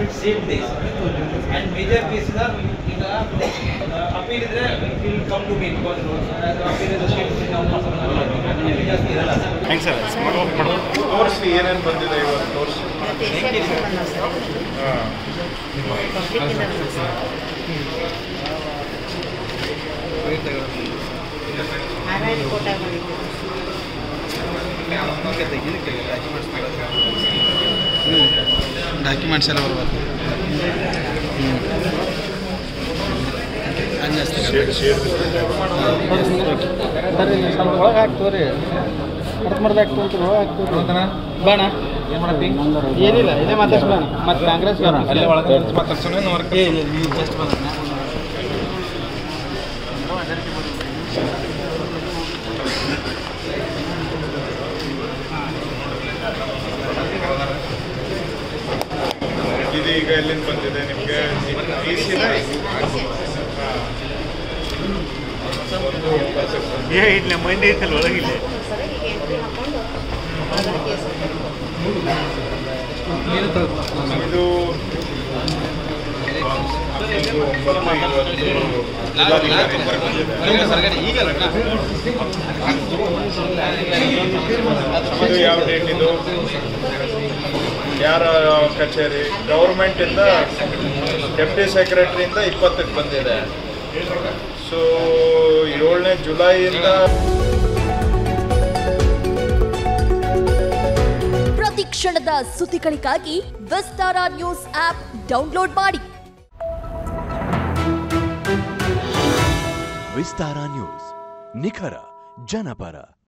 same days. And major cases are ಈಗ appeal ಇದ್ರೆ will come to me because appeal is state ಜಾಸ್ತಿ ಇರಲ್ಲ ಹೆಂಗೆ ಸರ್ ತೋರಿಸಿ ಏನೇನು ಬಂದಿದೆ ಇವತ್ತು ತೋರಿಸಿ ಹಾಂ ಡಾಕ್ಯುಮೆಂಟ್ಸ್ ಎಲ್ಲ ಬರ್ಬೇಕು ಶೇಡ್ ಶೇಡ್ ಒಳಗೆ ಹಾಕ್ತವ್ರಿ ಮರ್ದ ಮರ್ದ ಹಾಕ್ತಂತ ಒಳಗೆ ಹಾಕ್ತವ್ರಿ ಬಾಣ ಏನು ಮಾಡತ್ತಿ ಏನಿಲ್ಲ ಇದೇ ಮಾತಾಡ್ಸ್ಬೇಡ ಮತ್ತೆ ಕಾಂಗ್ರೆಸ್ ಅಲ್ಲೇ ಒಳಗೆ ಮಾತಾಡ್ಸೋಣ ಏ ಇಲ್ಲ ನೀವು ಜಸ್ಟ್ ಬಂದ ಇದು ಈಗ ಎಲ್ಲಿಂದ ಬಂದಿದೆ ನಿಮಗೆ ಡಿ ಸಿನ ಒಂದು ಒಂಬತ್ತಕ್ಕೆ ಬಂದಿದೆ. ಏ ಇಲ್ಲ ಮಂದಿ ಐತಲ್ಲ ಒಳಗಿಲ್ಲ ಇದು ಇದು ಒಂಬತ್ತು ಇವತ್ತು ಜಿಲ್ಲಾಧಿಕಾರಿಯಿಂದ ಬಂದಿದೆ ಇದು ಯಾವ ಡೇಟ್ ಇದು ಯಾರ ಕಚೇರಿ ಗೌರ್ಮೆಂಟಿಂದ ಡೆಪ್ಟಿ ಸೆಕ್ರೆಟರಿಯಿಂದ ಇಪ್ಪತ್ತಕ್ಕೆ ಬಂದಿದೆ ಸೊ ಏಳನೇ ಜುಲೈಯಿಂದ ಪ್ರತಿ ಕ್ಷಣದ ಸುದ್ದಿಗಳಿಗಾಗಿ ವಿಸ್ತಾರ ನ್ಯೂಸ್ ಆಪ್ ಡೌನ್ಲೋಡ್ ಮಾಡಿ ವಿಸ್ತಾರ ನ್ಯೂಸ್ ನಿಖರ ಜನಪರ